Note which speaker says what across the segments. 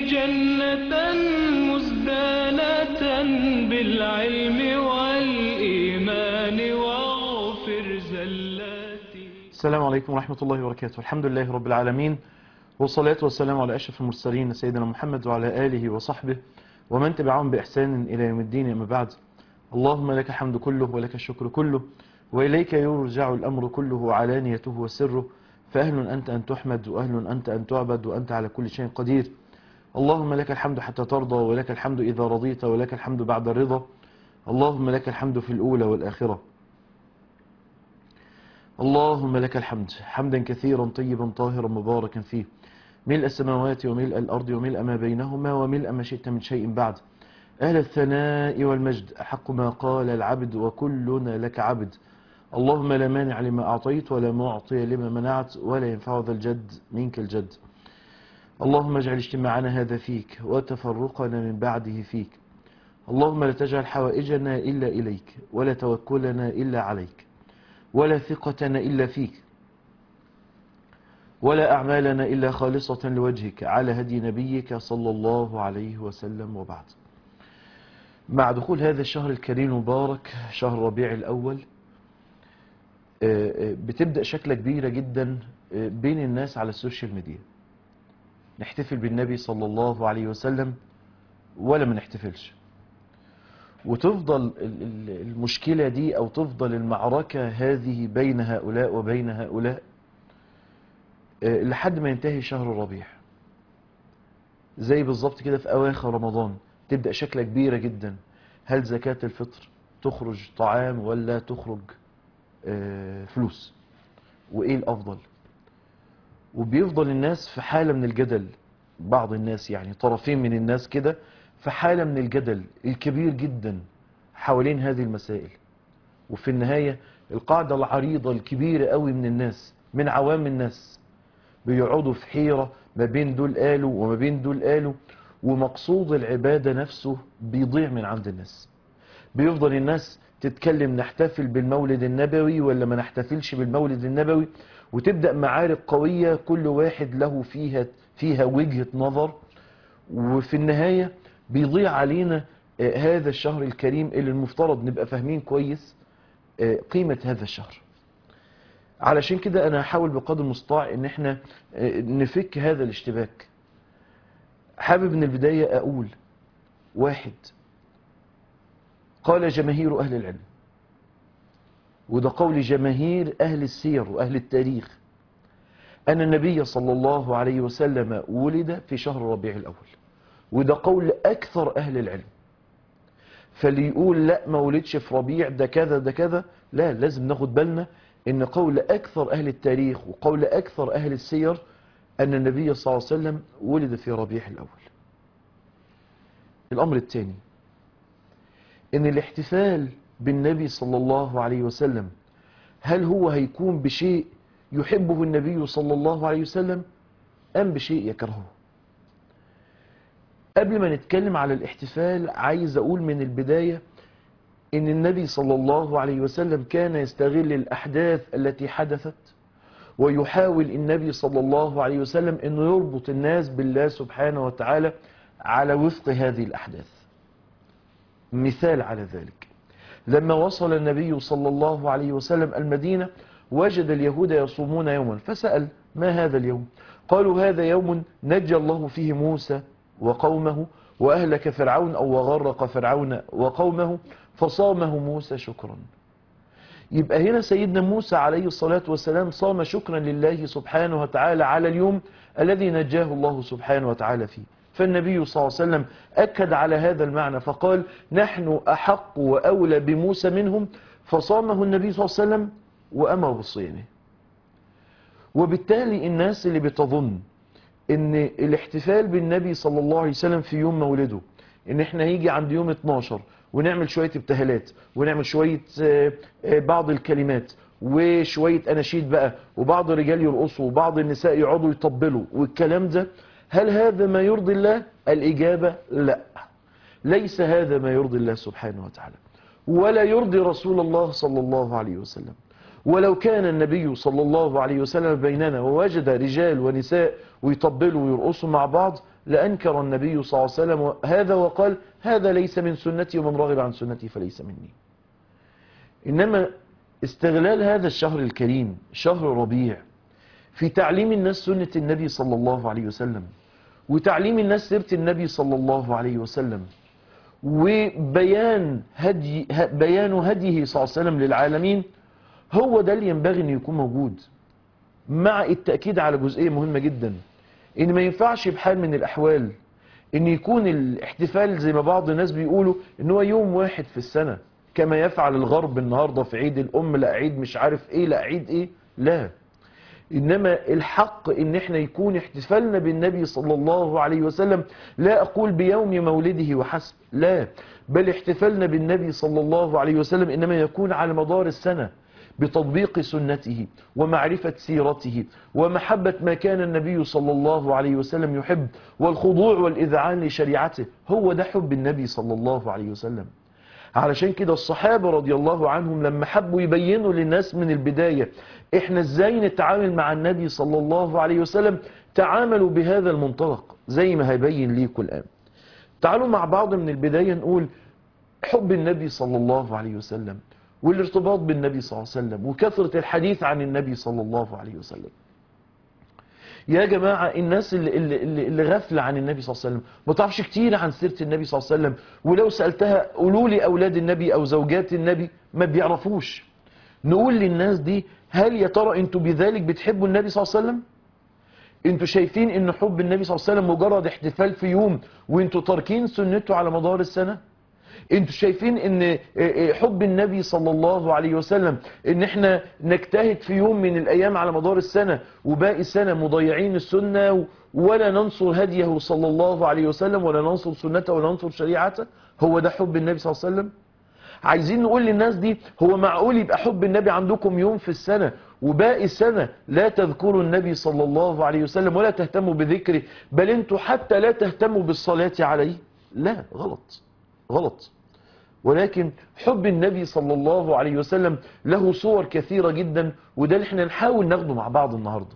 Speaker 1: جنة مزدانة بالعلم والإيمان واغفر زلاتي
Speaker 2: السلام عليكم ورحمة الله وبركاته الحمد لله رب العالمين والصلاة والسلام على أشرف المرسلين سيدنا محمد وعلى آله وصحبه ومن تبعهم بإحسان إلى يوم الدين أما بعد اللهم لك الحمد كله ولك الشكر كله وإليك يرجع الأمر كله علانيته وسره فأهل أنت أن تحمد وأهل أنت أن تعبد وأنت على كل شيء قدير اللهم لك الحمد حتى ترضى ولك الحمد إذا رضيت ولك الحمد بعد الرضا اللهم لك الحمد في الأولى والآخرة اللهم لك الحمد حمدا كثيرا طيبا طاهرا مباركا فيه ملء السماوات وملء الأرض وملء ما بينهما وملء ما شئت من شيء بعد أهل الثناء والمجد أحق ما قال العبد وكلنا لك عبد اللهم لا مانع لما أعطيت ولا معطي لما منعت ولا ينفع ذا الجد منك الجد اللهم اجعل اجتماعنا هذا فيك وتفرقنا من بعده فيك اللهم لا تجعل حوائجنا إلا إليك ولا توكلنا إلا عليك ولا ثقتنا إلا فيك ولا أعمالنا إلا خالصة لوجهك على هدي نبيك صلى الله عليه وسلم وبعد مع دخول هذا الشهر الكريم المبارك شهر ربيع الأول بتبدأ شكلة كبيرة جدا بين الناس على السوشيال ميديا نحتفل بالنبي صلى الله عليه وسلم ولا ما نحتفلش وتفضل المشكلة دي أو تفضل المعركة هذه بين هؤلاء وبين هؤلاء لحد ما ينتهي شهر الربيع زي بالظبط كده في أواخر رمضان تبدأ شكلة كبيرة جدا هل زكاة الفطر تخرج طعام ولا تخرج فلوس وإيه الأفضل وبيفضل الناس في حالة من الجدل بعض الناس يعني طرفين من الناس كده في حالة من الجدل الكبير جدا حوالين هذه المسائل وفي النهاية القاعدة العريضة الكبيرة قوي من الناس من عوام الناس بيقعدوا في حيرة ما بين دول قالوا وما بين دول قالوا ومقصود العبادة نفسه بيضيع من عند الناس بيفضل الناس تتكلم نحتفل بالمولد النبوي ولا ما نحتفلش بالمولد النبوي وتبدأ معارك قوية كل واحد له فيها فيها وجهة نظر وفي النهاية بيضيع علينا هذا الشهر الكريم اللي المفترض نبقى فاهمين كويس قيمة هذا الشهر علشان كده انا هحاول بقدر المستطاع ان احنا نفك هذا الاشتباك حابب من البداية اقول واحد قال جماهير اهل العلم وده قول جماهير اهل السير واهل التاريخ ان النبي صلى الله عليه وسلم ولد في شهر ربيع الاول وده قول اكثر اهل العلم فاللي يقول لا ما ولدش في ربيع ده كذا ده كذا لا لازم ناخد بالنا ان قول اكثر اهل التاريخ وقول اكثر اهل السير ان النبي صلى الله عليه وسلم ولد في ربيع الاول الامر الثاني ان الاحتفال بالنبي صلى الله عليه وسلم هل هو هيكون بشيء يحبه النبي صلى الله عليه وسلم ام بشيء يكرهه قبل ما نتكلم على الاحتفال عايز اقول من البداية ان النبي صلى الله عليه وسلم كان يستغل الاحداث التي حدثت ويحاول النبي صلى الله عليه وسلم انه يربط الناس بالله سبحانه وتعالى على وفق هذه الاحداث مثال على ذلك لما وصل النبي صلى الله عليه وسلم المدينة وجد اليهود يصومون يوما فسأل ما هذا اليوم قالوا هذا يوم نجى الله فيه موسى وقومه وأهلك فرعون أو وغرق فرعون وقومه فصامه موسى شكرا يبقى هنا سيدنا موسى عليه الصلاة والسلام صام شكرا لله سبحانه وتعالى على اليوم الذي نجاه الله سبحانه وتعالى فيه فالنبي صلى الله عليه وسلم أكد على هذا المعنى فقال نحن أحق وأولى بموسى منهم فصامه النبي صلى الله عليه وسلم وأمر بصيامه وبالتالي الناس اللي بتظن ان الاحتفال بالنبي صلى الله عليه وسلم في يوم مولده ان احنا هيجي عند يوم 12 ونعمل شوية ابتهالات ونعمل شوية بعض الكلمات وشوية اناشيد بقى وبعض الرجال يرقصوا وبعض النساء يقعدوا يطبلوا والكلام ده هل هذا ما يرضي الله الاجابة لا ليس هذا ما يرضي الله سبحانه وتعالى ولا يرضي رسول الله صلى الله عليه وسلم ولو كان النبي صلى الله عليه وسلم بيننا ووجد رجال ونساء ويطبلوا ويرقصوا مع بعض لأنكر النبي صلى الله عليه وسلم هذا وقال هذا ليس من سنتي ومن رغب عن سنتي فليس مني إنما استغلال هذا الشهر الكريم شهر ربيع في تعليم الناس سنة النبي صلى الله عليه وسلم وتعليم الناس سيرة النبي صلى الله عليه وسلم وبيان هدي بيان هديه صلى الله عليه وسلم للعالمين هو ده اللي ينبغي انه يكون موجود مع التأكيد على جزئية مهمة جدا ان ما ينفعش بحال من الاحوال ان يكون الاحتفال زي ما بعض الناس بيقولوا ان هو يوم واحد في السنة كما يفعل الغرب النهاردة في عيد الام لا عيد مش عارف ايه لا عيد ايه لا انما الحق ان احنا يكون احتفالنا بالنبي صلى الله عليه وسلم لا اقول بيوم مولده وحسب لا بل احتفالنا بالنبي صلى الله عليه وسلم انما يكون على مدار السنة بتطبيق سنته ومعرفة سيرته ومحبة ما كان النبي صلى الله عليه وسلم يحب والخضوع والإذعان لشريعته هو ده حب النبي صلى الله عليه وسلم علشان كده الصحابة رضي الله عنهم لما حبوا يبينوا للناس من البداية احنا ازاي نتعامل مع النبي صلى الله عليه وسلم تعاملوا بهذا المنطلق زي ما هيبين ليكم الآن تعالوا مع بعض من البداية نقول حب النبي صلى الله عليه وسلم والارتباط بالنبي صلى الله عليه وسلم وكثرة الحديث عن النبي صلى الله عليه وسلم يا جماعة الناس اللي, اللي, اللي غافلة عن النبي صلى الله عليه وسلم ما تعرفش كتير عن سيرة النبي صلى الله عليه وسلم ولو سألتها قولوا لي أولاد النبي أو زوجات النبي ما بيعرفوش نقول للناس دي هل يا ترى انتوا بذلك بتحبوا النبي صلى الله عليه وسلم انتوا شايفين ان حب النبي صلى الله عليه وسلم مجرد احتفال في يوم وانتوا تاركين سنته على مدار السنة انتوا شايفين ان حب النبي صلى الله عليه وسلم ان احنا نجتهد في يوم من الايام على مدار السنة وباقي السنة مضيعين السنة ولا ننصر هديه صلى الله عليه وسلم ولا ننصر سنته ولا ننصر شريعته هو ده حب النبي صلى الله عليه وسلم عايزين نقول للناس دي هو معقول يبقى حب النبي عندكم يوم في السنة وباقي السنة لا تذكروا النبي صلى الله عليه وسلم ولا تهتموا بذكره بل انتوا حتى لا تهتموا بالصلاة عليه لا غلط غلط ولكن حب النبي صلى الله عليه وسلم له صور كثيرة جدا وده اللي احنا نحاول ناخده مع بعض النهاردة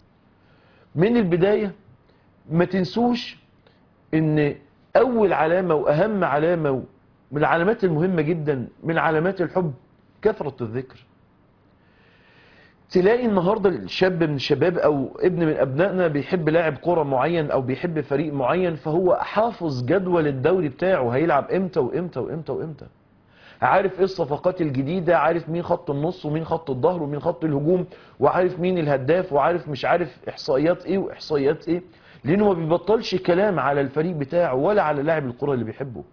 Speaker 2: من البداية ما تنسوش ان اول علامة واهم علامة من العلامات المهمة جدا من علامات الحب كثرة الذكر تلاقي النهاردة الشاب من الشباب او ابن من ابنائنا بيحب لاعب كرة معين او بيحب فريق معين فهو حافظ جدول الدوري بتاعه هيلعب امتى وامتى وامتى وامتى عارف ايه الصفقات الجديدة عارف مين خط النص ومين خط الظهر ومين خط الهجوم وعارف مين الهداف وعارف مش عارف احصائيات ايه واحصائيات ايه لانه ما بيبطلش كلام على الفريق بتاعه ولا على لاعب الكرة اللي بيحبه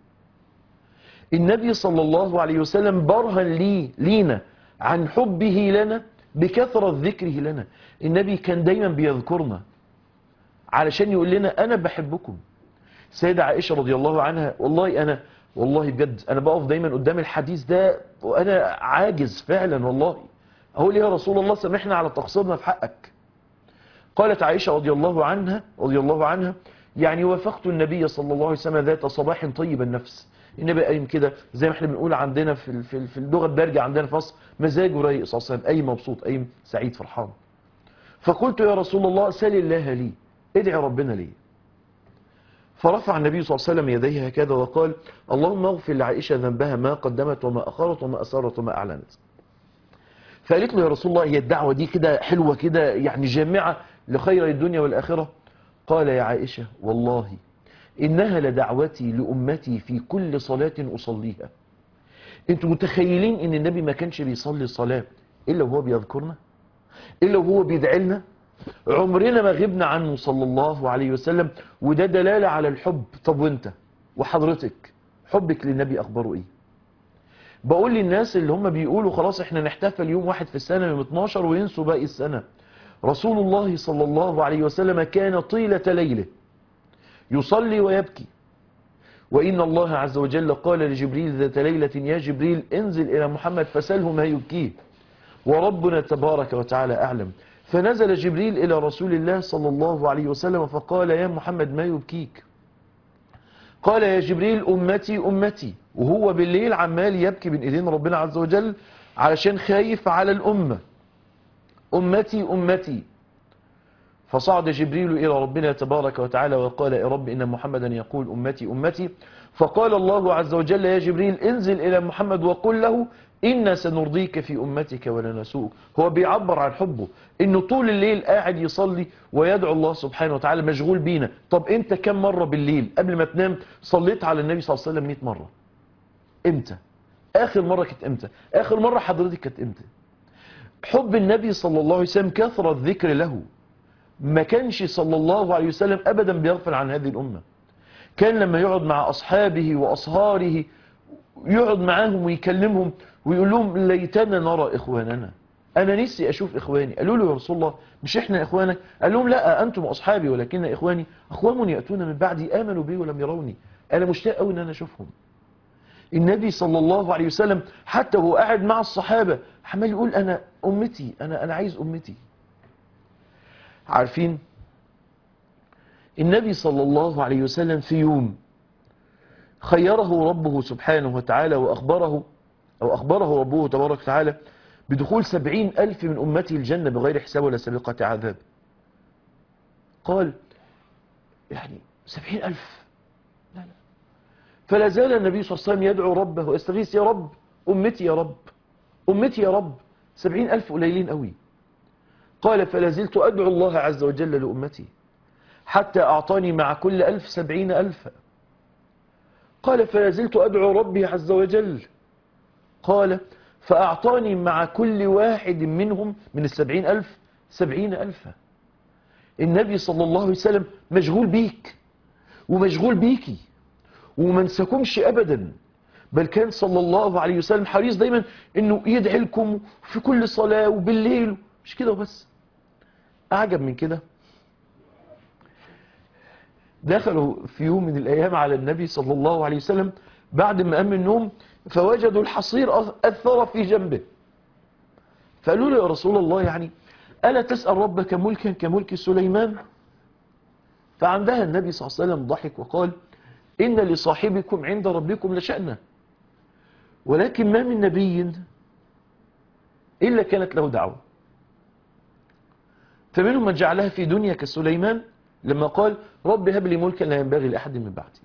Speaker 2: النبي صلى الله عليه وسلم برهن لي لينا عن حبه لنا بكثرة ذكره لنا النبي كان دايما بيذكرنا علشان يقول لنا أنا بحبكم سيدة عائشة رضي الله عنها والله أنا والله بجد أنا بقف دايما قدام الحديث ده وأنا عاجز فعلا والله أقول يا رسول الله سامحنا على تقصيرنا في حقك قالت عائشة رضي الله عنها رضي الله عنها يعني وافقت النبي صلى الله عليه وسلم ذات صباح طيب النفس النبي قايم كده زي ما احنا بنقول عندنا في في في اللغه الدارجه عندنا في مصر مزاجه رايق صلى الله عليه وسلم قايم مبسوط قايم سعيد فرحان فقلت يا رسول الله سل الله لي ادعي ربنا لي فرفع النبي صلى الله عليه وسلم يديه هكذا وقال اللهم اغفر لعائشه ذنبها ما قدمت وما اخرت وما اسرت وما اعلنت فقالت له يا رسول الله هي الدعوه دي كده حلوه كده يعني جامعه لخير الدنيا والاخره قال يا عائشه والله إنها لدعوتي لأمتي في كل صلاة أصليها انتوا متخيلين ان النبي ما كانش بيصلي صلاة إلا وهو بيذكرنا إلا وهو بيدعي لنا عمرنا ما غبنا عنه صلى الله عليه وسلم وده دلالة على الحب طب وانت وحضرتك حبك للنبي أخباره إيه بقول للناس اللي هم بيقولوا خلاص احنا نحتفل يوم واحد في السنة يوم 12 وينسوا باقي السنة رسول الله صلى الله عليه وسلم كان طيلة ليله يصلي ويبكي وإن الله عز وجل قال لجبريل ذات ليلة يا جبريل انزل إلى محمد فسله ما يبكيه وربنا تبارك وتعالى أعلم فنزل جبريل إلى رسول الله صلى الله عليه وسلم فقال يا محمد ما يبكيك قال يا جبريل أمتي أمتي وهو بالليل عمال يبكي بين إيدين ربنا عز وجل علشان خايف على الأمة أمتي أمتي فصعد جبريل إلى ربنا تبارك وتعالى وقال يا رب إن محمدا يقول أمتي أمتي فقال الله عز وجل يا جبريل انزل إلى محمد وقل له إنا سنرضيك في أمتك ولا نسوءك هو بيعبر عن حبه إنه طول الليل قاعد يصلي ويدعو الله سبحانه وتعالى مشغول بينا طب أنت كم مرة بالليل قبل ما تنام صليت على النبي صلى الله عليه وسلم 100 مرة امتى آخر مرة كانت امتى آخر مرة حضرتك كانت امتى حب النبي صلى الله عليه وسلم كثرة الذكر له ما كانش صلى الله عليه وسلم أبدا بيغفل عن هذه الأمة كان لما يقعد مع أصحابه وأصهاره يقعد معاهم ويكلمهم ويقول لهم ليتنا نرى إخواننا أنا نفسي أشوف إخواني قالوا له يا رسول الله مش إحنا إخوانك قال لهم لا أنتم أصحابي ولكن إخواني أقوام يأتون من بعدي آمنوا بي ولم يروني أنا مشتاق أوي إن أنا أشوفهم النبي صلى الله عليه وسلم حتى وهو قاعد مع الصحابة عمال يقول أنا أمتي أنا أنا عايز أمتي عارفين النبي صلى الله عليه وسلم في يوم خيره ربه سبحانه وتعالى وأخبره أو أخبره ربه تبارك وتعالى بدخول سبعين ألف من أمته الجنة بغير حساب ولا سابقة عذاب قال يعني سبعين ألف لا لا فلا زال النبي صلى الله عليه وسلم يدعو ربه ويستغيث يا رب أمتي يا رب أمتي يا رب سبعين ألف قليلين قوي قال فلا زلت أدعو الله عز وجل لأمتي حتى أعطاني مع كل ألف سبعين ألفا قال فلا زلت أدعو ربي عز وجل قال فأعطاني مع كل واحد منهم من السبعين ألف سبعين ألفا النبي صلى الله عليه وسلم مشغول بيك ومشغول بيكي وما نساكمش أبدا بل كان صلى الله عليه وسلم حريص دايما انه يدعي لكم في كل صلاة وبالليل مش كده وبس أعجب من كده دخلوا في يوم من الأيام على النبي صلى الله عليه وسلم بعد ما قام من النوم فوجدوا الحصير أثر في جنبه فقالوا له يا رسول الله يعني ألا تسأل ربك ملكا كملك سليمان فعندها النبي صلى الله عليه وسلم ضحك وقال إن لصاحبكم عند ربكم لشأنه ولكن ما من نبي إلا كانت له دعوة فمنهم من جعلها في دنيا كسليمان لما قال رب هب لي ملكا لا ينبغي لأحد من بعدي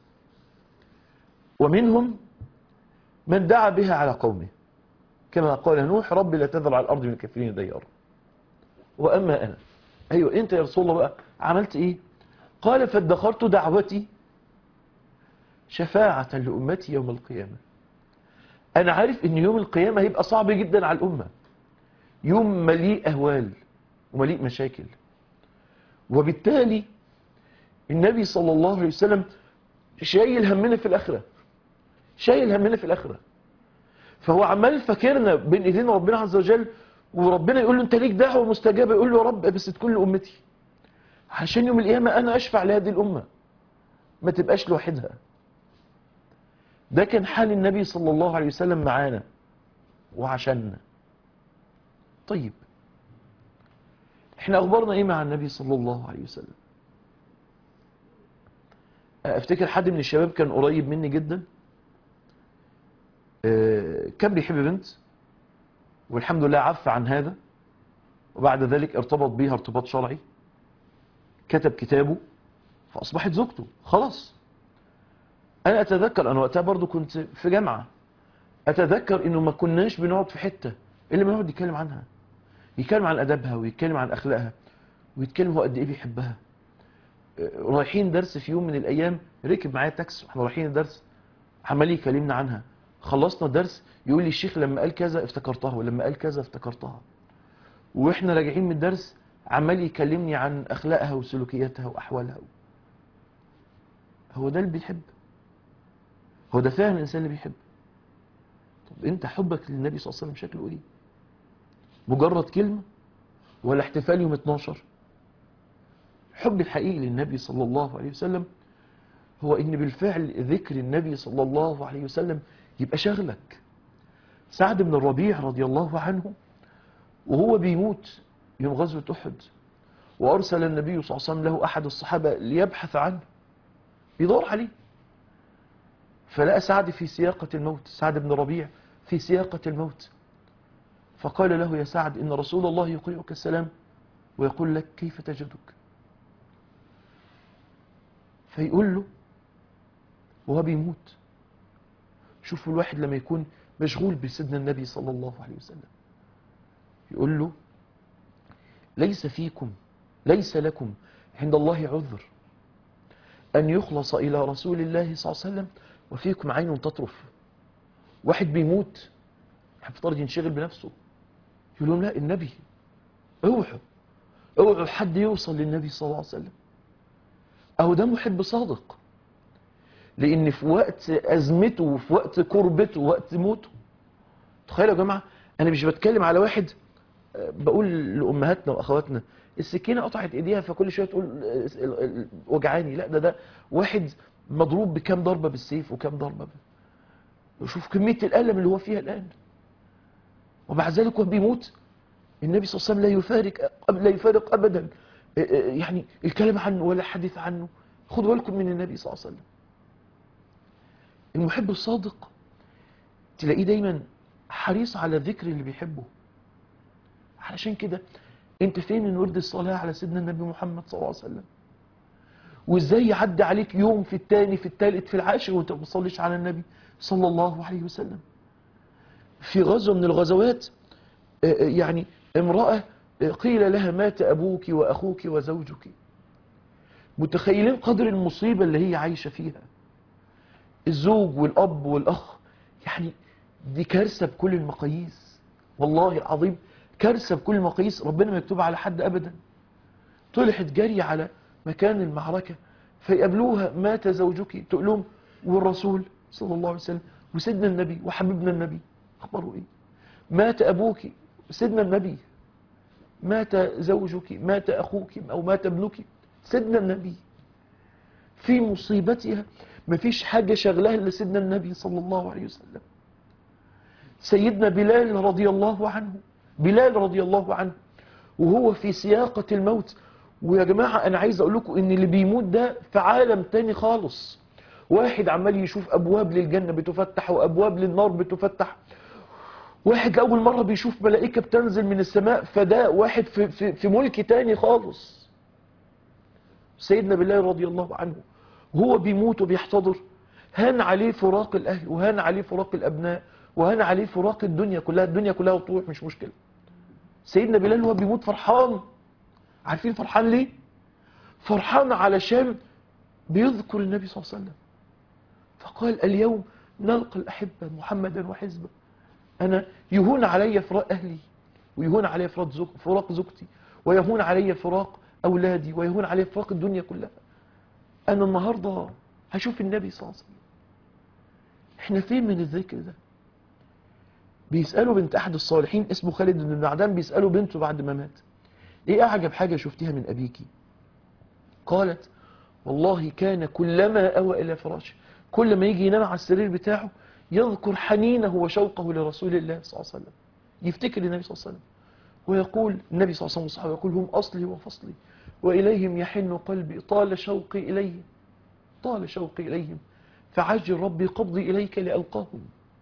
Speaker 2: ومنهم من دعا بها على قومه كما قال نوح رب لا تذر على الأرض من الكافرين ديارا وأما أنا أيوة أنت يا رسول الله بقى عملت إيه قال فادخرت دعوتي شفاعة لأمتي يوم القيامة أنا عارف أن يوم القيامة هيبقى صعب جدا على الأمة يوم مليء أهوال ومليء مشاكل وبالتالي النبي صلى الله عليه وسلم شايل همنا في الآخرة شايل همنا في الآخرة فهو عمال فاكرنا بين ايدين ربنا عز وجل وربنا يقول له انت ليك دعوة مستجابة يقول له يا رب بس تكون لأمتي عشان يوم القيامة أنا أشفع لهذه الأمة ما تبقاش لوحدها ده كان حال النبي صلى الله عليه وسلم معانا وعشاننا طيب احنا اخبارنا ايه مع النبي صلى الله عليه وسلم افتكر حد من الشباب كان قريب مني جدا اه كان بيحب بنت والحمد لله عف عن هذا وبعد ذلك ارتبط بيها ارتباط شرعي كتب كتابه فاصبحت زوجته خلاص انا اتذكر انا وقتها برضو كنت في جامعة اتذكر انه ما كناش بنقعد في حتة اللي بنقعد نتكلم عنها يتكلم عن ادبها ويتكلم عن اخلاقها ويتكلم هو قد ايه بيحبها رايحين درس في يوم من الايام ركب معايا تاكسي واحنا رايحين الدرس عمال يكلمنا عنها خلصنا الدرس يقول لي الشيخ لما قال كذا افتكرتها ولما قال كذا افتكرتها واحنا راجعين من الدرس عمال يكلمني عن اخلاقها وسلوكياتها واحوالها هو ده اللي بيحب هو ده فعلا الانسان اللي بيحب طب انت حبك للنبي صلى الله عليه وسلم شكله ايه مجرد كلمة ولا احتفال يوم 12 حب الحقيقي للنبي صلى الله عليه وسلم هو ان بالفعل ذكر النبي صلى الله عليه وسلم يبقى شغلك سعد بن الربيع رضي الله عنه وهو بيموت يوم غزوة أحد وأرسل النبي صلى الله عليه وسلم له أحد الصحابة ليبحث عنه يدور عليه فلقى سعد في سياقة الموت سعد بن ربيع في سياقة الموت فقال له يا سعد إن رسول الله يقرئك السلام ويقول لك كيف تجدك فيقول له وهو بيموت شوفوا الواحد لما يكون مشغول بسيدنا النبي صلى الله عليه وسلم يقول له ليس فيكم ليس لكم عند الله عذر أن يخلص إلى رسول الله صلى الله عليه وسلم وفيكم عين تطرف واحد بيموت هيفترض ينشغل بنفسه يقول لهم لا النبي اوعوا اوعوا حد يوصل للنبي صلى الله عليه وسلم أهو ده محب صادق لأن في وقت أزمته وفي وقت كربته ووقت موته تخيلوا يا جماعة أنا مش بتكلم على واحد آه، بقول لأمهاتنا وأخواتنا السكينة قطعت إيديها فكل شوية تقول آه، ال- ال- وجعاني لا ده ده واحد مضروب بكام ضربة بالسيف وكام ضربة ب- وشوف كمية الألم اللي هو فيها الآن ومع ذلك وهو بيموت النبي صلى الله عليه وسلم لا يفارق لا يفارق أبدا آه، آه، يعني الكلام عنه ولا الحديث عنه خدوا بالكم من النبي صلى الله عليه وسلم المحب الصادق تلاقيه دايما حريص على ذكر اللي بيحبه علشان كده انت فين من ورد الصلاة على سيدنا النبي محمد صلى الله عليه وسلم وازاي يعدي عليك يوم في التاني في التالت في العاشر وانت ما بتصليش على النبي صلى الله عليه وسلم في غزوة من الغزوات آه، آه، يعني امرأة آه، قيل لها مات أبوك وأخوك وزوجك متخيلين قدر المصيبة اللي هي عايشة فيها الزوج والأب والأخ يعني دي كارثة بكل المقاييس والله العظيم كارثة بكل المقاييس ربنا ما يكتب على حد أبدا طلعت جري على مكان المعركة فيقابلوها مات زوجك تقول لهم والرسول صلى الله عليه وسلم وسيدنا النبي وحبيبنا النبي أخبره إيه مات أبوك سيدنا النبي مات زوجك مات أخوك أو مات ابنك سيدنا النبي في مصيبتها مفيش حاجة شغلها إلا سيدنا النبي صلى الله عليه وسلم سيدنا بلال رضي الله عنه بلال رضي الله عنه وهو في سياقة الموت ويا جماعة أنا عايز أقول لكم إن اللي بيموت ده في عالم تاني خالص واحد عمال يشوف أبواب للجنة بتفتح وأبواب للنار بتفتح واحد لأول مرة بيشوف ملائكة بتنزل من السماء فده واحد في, في, في ملك تاني خالص سيدنا بلال رضي الله عنه وهو بيموت وبيحتضر هان عليه فراق الأهل وهان عليه فراق الأبناء وهان عليه فراق الدنيا كلها الدنيا كلها تروح مش مشكلة سيدنا بلال وهو بيموت فرحان عارفين فرحان ليه فرحان علشان بيذكر النبي صلى الله عليه وسلم فقال اليوم نلقى الأحبة محمدا وحزبه أنا يهون علي فراق أهلي ويهون علي فراق, زوج فراق زوجتي ويهون علي فراق أولادي ويهون علي فراق الدنيا كلها أنا النهاردة هشوف النبي صلى الله عليه وسلم احنا فين من الذكر ده بيسألوا بنت أحد الصالحين اسمه خالد بن معدان بيسألوا بنته بعد ما مات ايه أعجب حاجة شفتيها من أبيكي قالت والله كان كلما أوى إلى فراشه كل ما يجي ينام على السرير بتاعه يذكر حنينه وشوقه لرسول الله صلى الله عليه وسلم يفتكر النبي صلى الله عليه وسلم ويقول النبي صلى الله عليه وسلم والصحابة يقول هم أصلي وفصلي وإليهم يحن قلبي طال شوقي إليهم طال شوقي إليهم فعجل ربي قبضي إليك لألقاهم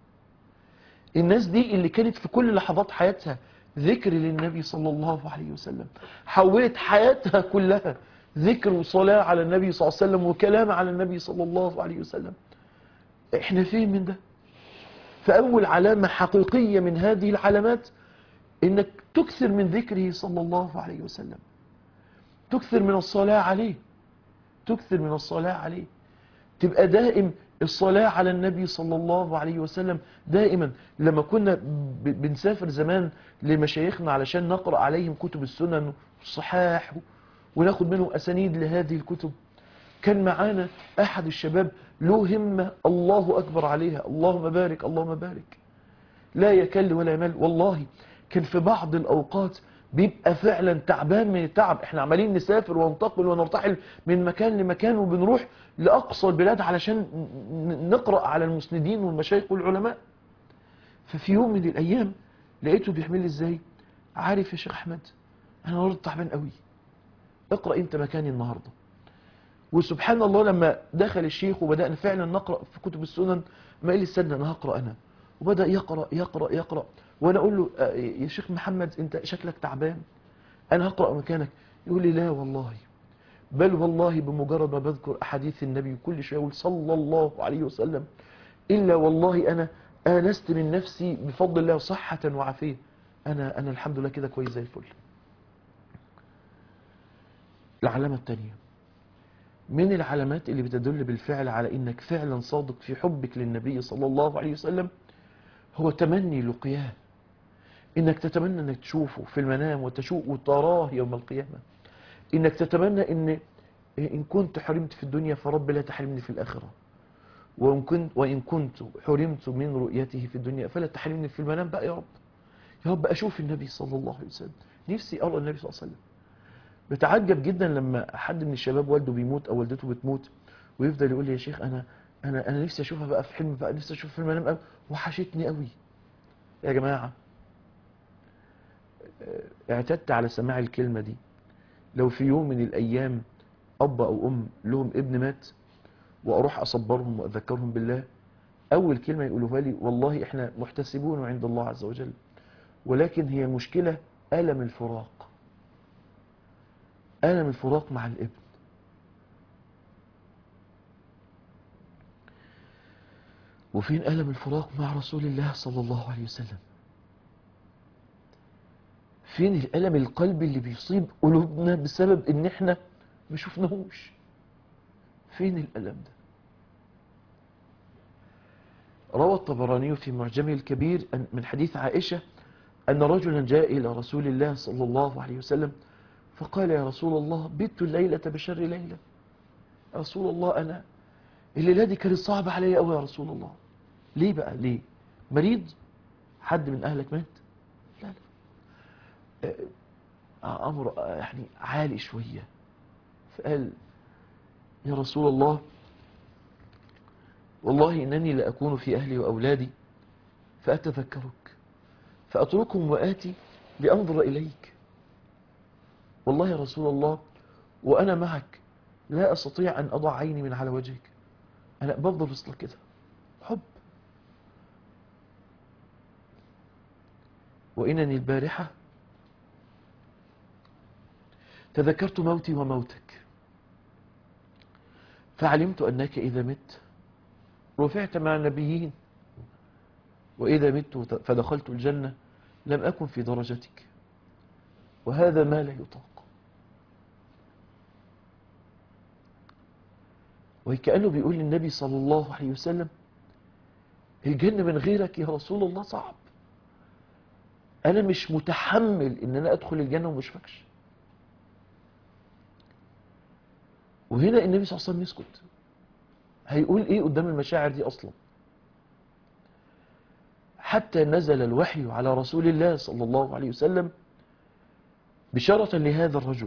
Speaker 2: الناس دي اللي كانت في كل لحظات حياتها ذكر للنبي صلى الله عليه وسلم حولت حياتها كلها ذكر وصلاة على النبي صلى الله عليه وسلم وكلام على النبي صلى الله عليه وسلم احنا فين من ده فأول علامة حقيقية من هذه العلامات انك تكثر من ذكره صلى الله عليه وسلم تكثر من الصلاة عليه تكثر من الصلاة عليه تبقى دائم الصلاة على النبي صلى الله عليه وسلم دائما لما كنا ب- بنسافر زمان لمشايخنا علشان نقرأ عليهم كتب السنن والصحاح وناخد منهم أسانيد لهذه الكتب كان معانا أحد الشباب له همة الله أكبر عليها اللهم بارك اللهم بارك لا يكل ولا يمل والله كان في بعض الأوقات بيبقى فعلا تعبان من التعب احنا عمالين نسافر وننتقل ونرتحل من مكان لمكان وبنروح لأقصى البلاد علشان ن- نقرأ على المسندين والمشايخ والعلماء ففي يوم من الأيام لقيته بيعمل لي ازاي عارف يا شيخ أحمد أنا النهارده تعبان قوي اقرأ انت مكاني النهارده وسبحان الله لما دخل الشيخ وبدأنا فعلا نقرأ في كتب السنن ما قال لي استنى انا هقرأ انا وبدأ يقرأ يقرأ يقرأ وانا اقول له آه، يا شيخ محمد انت شكلك تعبان انا هقرأ مكانك يقول لي لا والله بل والله بمجرد ما بذكر أحاديث النبي كل شوية يقول صلى الله عليه وسلم إلا والله أنا آنست من نفسي بفضل الله صحة وعافية أنا أنا الحمد لله كده كويس زي الفل العلامة الثانية من العلامات اللي بتدل بالفعل على انك فعلا صادق في حبك للنبي صلى الله عليه وسلم هو تمني لقياه انك تتمنى انك تشوفه في المنام وتشوف وتراه يوم القيامة انك تتمنى ان ان كنت حرمت في الدنيا فرب لا تحرمني في الاخرة وإن كنت, وإن كنت حرمت من رؤيته في الدنيا فلا تحرمني في المنام بقى يا رب يا رب أشوف النبي صلى الله عليه وسلم نفسي أرى النبي صلى الله عليه وسلم بتعجب جدا لما حد من الشباب والده بيموت او والدته بتموت ويفضل يقول لي يا شيخ انا انا انا نفسي اشوفها بقى في حلم بقى نفسي اشوفها في المنام قوي وحشتني قوي يا جماعه اه، اعتدت على سماع الكلمه دي لو في يوم من الايام اب او ام لهم ابن مات واروح اصبرهم واذكرهم بالله اول كلمه يقولوها لي والله احنا محتسبون عند الله عز وجل ولكن هي مشكله الم الفراق ألم الفراق مع الابن وفين ألم الفراق مع رسول الله صلى الله عليه وسلم فين الألم القلبي اللي بيصيب قلوبنا بسبب ان احنا ما شفناهوش فين الألم ده روى الطبراني في معجمه الكبير أن- من حديث عائشة أن رجلا جاء إلى رسول الله صلى الله عليه وسلم فقال يا رسول الله بت الليلة بشر ليلة يا رسول الله أنا الليلة دي كانت صعبة عليا قوي يا رسول الله ليه بقى ليه مريض حد من أهلك مات لا لا آه، أمر آه، يعني عالي شوية فقال يا رسول الله والله إنني لأكون في أهلي وأولادي فأتذكرك فأتركهم وآتي لأنظر إليك والله يا رسول الله وأنا معك لا أستطيع أن أضع عيني من على وجهك أنا بفضل وصلك كده حب وإنني البارحة تذكرت موتي وموتك فعلمت أنك إذا مت رفعت مع النبيين وإذا مت فدخلت الجنة لم أكن في درجتك وهذا ما لا يطاق وكأنه بيقول للنبي صلى الله عليه وسلم الجنة من غيرك يا رسول الله صعب أنا مش متحمل إن أنا أدخل الجنة ومش فاكش وهنا النبي صلى الله عليه وسلم يسكت هيقول إيه قدام المشاعر دي أصلا حتى نزل الوحي على رسول الله صلى الله عليه وسلم بشارة لهذا الرجل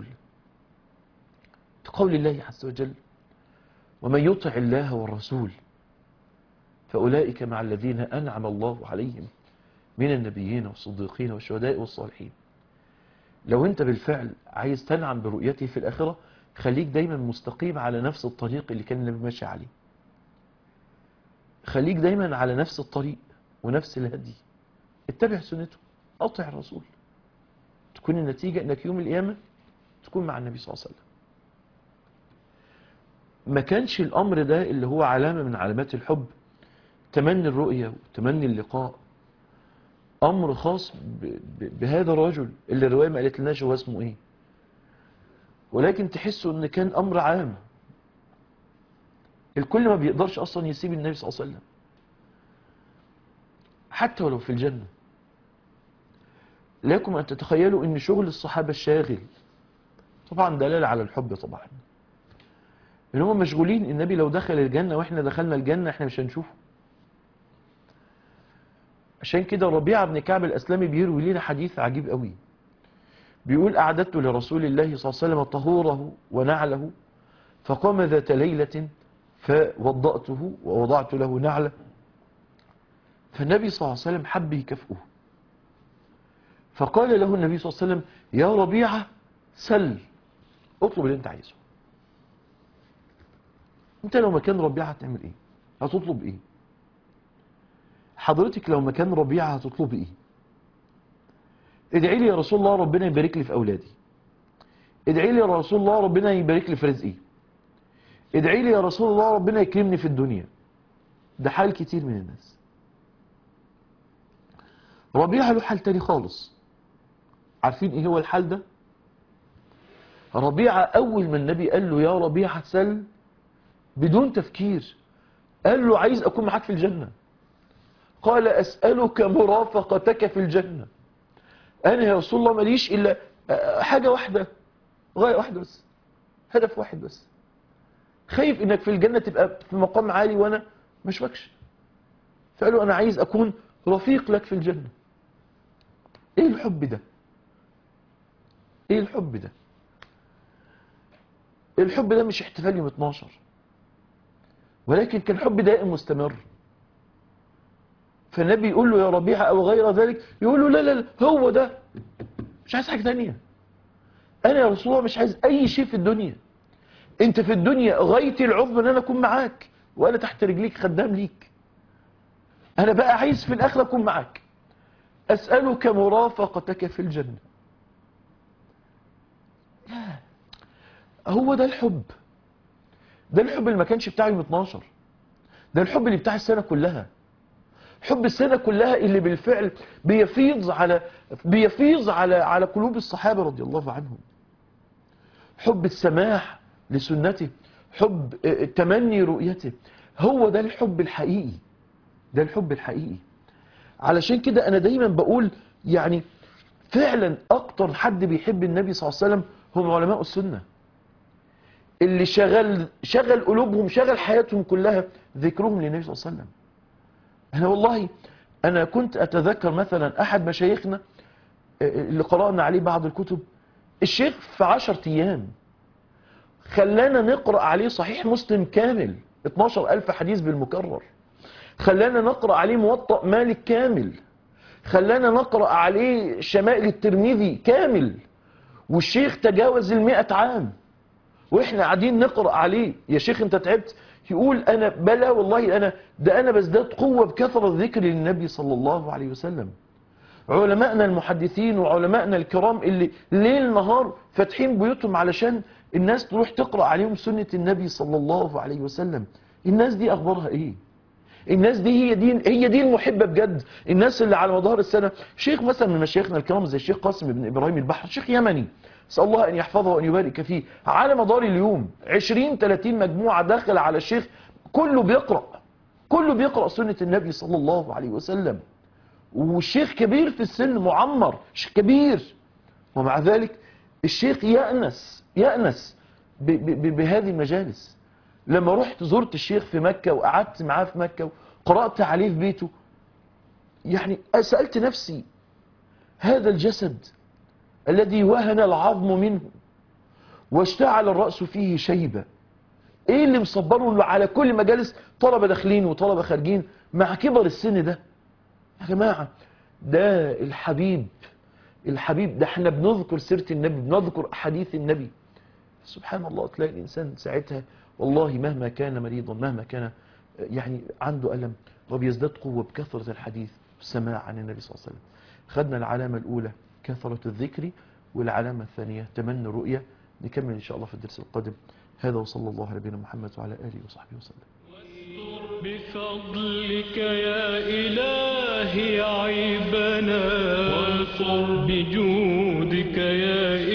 Speaker 2: بقول الله عز وجل ومن يطع الله والرسول فأولئك مع الذين أنعم الله عليهم من النبيين والصديقين والشهداء والصالحين لو انت بالفعل عايز تنعم برؤيته في الآخرة خليك دايما مستقيم على نفس الطريق اللي كان النبي ماشي عليه خليك دايما على نفس الطريق ونفس الهدي اتبع سنته أطع الرسول تكون النتيجة انك يوم القيامة تكون مع النبي صلى الله عليه وسلم ما كانش الامر ده اللي هو علامة من علامات الحب تمني الرؤية وتمني اللقاء امر خاص ب- ب- بهذا الرجل اللي الرواية ما قالت لناش هو اسمه ايه ولكن تحسوا ان كان امر عام الكل ما بيقدرش اصلا يسيب النبي صلى الله عليه وسلم حتى ولو في الجنة لكم أن تتخيلوا أن شغل الصحابة الشاغل طبعا دلالة على الحب طبعا ان هم مشغولين النبي لو دخل الجنة واحنا دخلنا الجنة احنا مش هنشوفه عشان كده ربيعة بن كعب الأسلمي بيروي لنا حديث عجيب قوي بيقول أعددت لرسول الله صلى الله عليه وسلم طهوره ونعله فقام ذات ليلة فوضأته ووضعت له نعله فالنبي صلى الله عليه وسلم حب يكافئه فقال له النبي صلى الله عليه وسلم يا ربيعة سل اطلب اللي انت عايزه انت لو مكان ربيعة هتعمل ايه هتطلب ايه حضرتك لو مكان ربيعة هتطلب ايه ادعي لي يا رسول الله ربنا يبارك لي في اولادي ادعي لي يا رسول الله ربنا يبارك لي في رزقي ادعي لي يا رسول الله ربنا يكرمني في الدنيا ده حال كتير من الناس ربيعة له حال تاني خالص عارفين ايه هو الحال ده ربيعة اول ما النبي قال له يا ربيعة سل بدون تفكير قال له عايز اكون معاك في الجنة قال اسألك مرافقتك في الجنة انا يا رسول الله ماليش الا حاجة واحدة غاية واحدة بس هدف واحد بس خايف انك في الجنة تبقى في مقام عالي وانا مش بكش فقال له انا عايز اكون رفيق لك في الجنة ايه الحب ده ايه الحب ده الحب ده مش احتفال يوم 12 ولكن كان حب دائم مستمر فالنبي يقول له يا ربيعة او غير ذلك يقول له لا لا لا هو ده مش عايز حاجة تانية انا يا رسول الله مش عايز اي شيء في الدنيا انت في الدنيا غايتي العظمى ان انا اكون معاك وانا تحت رجليك خدام ليك انا بقى عايز في الاخره اكون معاك اسالك مرافقتك في الجنه ياه. هو ده الحب ده الحب اللي ما كانش بتاع يوم 12 ده الحب اللي بتاع السنه كلها حب السنه كلها اللي بالفعل بيفيض على بيفيض على على قلوب الصحابه رضي الله عنهم حب السماح لسنته حب آه، تمني رؤيته هو ده الحب الحقيقي ده الحب الحقيقي علشان كده انا دايما بقول يعني فعلا اكتر حد بيحب النبي صلى الله عليه وسلم هم علماء السنة اللي شغل شغل قلوبهم شغل حياتهم كلها ذكرهم للنبي صلى الله عليه وسلم انا والله انا كنت اتذكر مثلا احد مشايخنا آه، اللي قرأنا عليه بعض الكتب الشيخ في عشر ايام خلانا نقرأ عليه صحيح مسلم كامل 12 ألف حديث بالمكرر خلانا نقرأ عليه موطأ مالك كامل خلانا نقرأ عليه شمائل الترمذي كامل والشيخ تجاوز المئة عام واحنا قاعدين نقرأ عليه يا شيخ انت تعبت يقول انا بلا والله انا ده انا بزداد قوة بكثرة ذكر للنبي صلى الله عليه وسلم علمائنا المحدثين وعلمائنا الكرام اللي ليل نهار فاتحين بيوتهم علشان الناس تروح تقرأ عليهم سنة النبي صلى الله عليه وسلم الناس دي اخبارها ايه الناس دي هي دي هي دي المحبه بجد الناس اللي على مدار السنه شيخ مثلا من مشايخنا الكرام زي الشيخ قاسم بن ابراهيم البحر شيخ يمني اسال الله ان يحفظه وان يبارك فيه على مدار اليوم 20 30 مجموعه داخل على الشيخ كله بيقرا كله بيقرا سنه النبي صلى الله عليه وسلم والشيخ كبير في السن معمر شيخ كبير ومع ذلك الشيخ يأنس يأنس ب- ب- بهذه المجالس لما رحت زرت الشيخ في مكة وقعدت معاه في مكة وقرأت عليه في بيته يعني سألت نفسي هذا الجسد الذي وهن العظم منه واشتعل الرأس فيه شيبة ايه اللي مصبره له على كل مجالس طلبة داخلين وطلبة خارجين مع كبر السن ده يا جماعة ده الحبيب الحبيب ده احنا بنذكر سيرة النبي بنذكر أحاديث النبي سبحان الله تلاقي الإنسان ساعتها والله مهما كان مريضا مهما كان يعني عنده ألم وبيزداد قوة بكثرة الحديث والسماع عن النبي صلى الله عليه وسلم خدنا العلامة الأولى كثرة الذكر والعلامة الثانية تمني الرؤية نكمل إن شاء الله في الدرس القادم هذا وصلى الله على نبينا محمد وعلى آله وصحبه وسلم
Speaker 1: بفضلك يا إلهي عيبنا وانصر بجودك يا